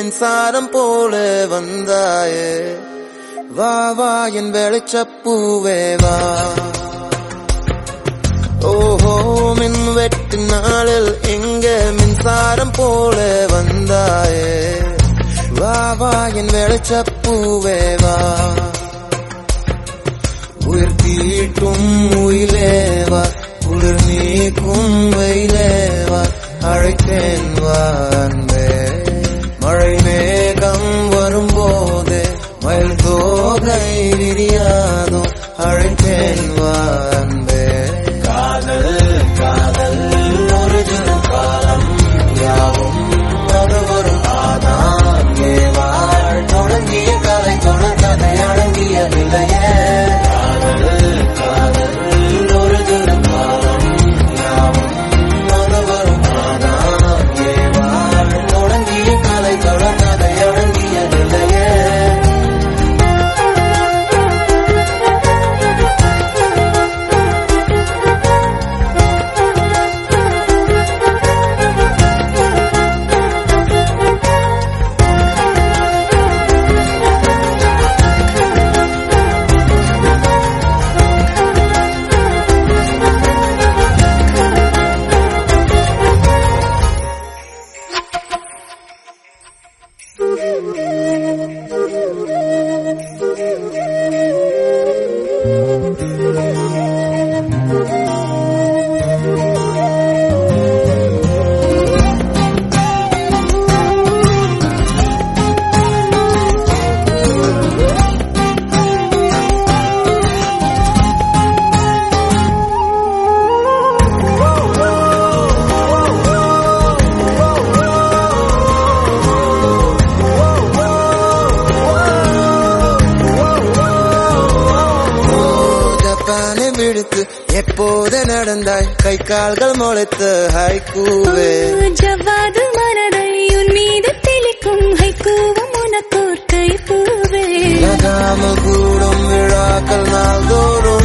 மின்சாரம் போல வந்தாயே வா வா என் வெளிச்சப்பூவே வா ஓஹோ மின் வெட்டு நாளில் எங்க மின்சாரம் போல வந்தாயே வா வா என் வெளிச்சப்பூவே வா உயிர் தீட்டும் உயிலேவா குளிர் நீக்கும் வெயிலேவா அழைத்தேன் வா அன்பே மழை மேகம் வரும்போது மயில் தோகை விரியாதோ அழைத்தேன் வா அன்பே காதல் காதல் ஒரு தினம் காலம் யாவும் அது ஒரு ஆதான் ஏவாள் தொடங்கிய கலை தொடர் கதை அடங்கியதில்லையே காதல் காதல் ஒரு தினம் காலம் யாவும் அது ஒரு ஆதான் ஏவாள் தொடங்கிய கலை தொடர் கதை அடங்கியதில்லையே ஜப்பானை விடுத்து எப்போது நடந்தாய் கை கால்கள் முளைத்து ஹைக்கூவே ஜவ்வாது மலரை உன் மீது தெளிக்கும் ஹைக்கூவும் உனக்கோர் கைப்பூவே நகாமல் கூடும் விழாக்கள் நாள்தோறும்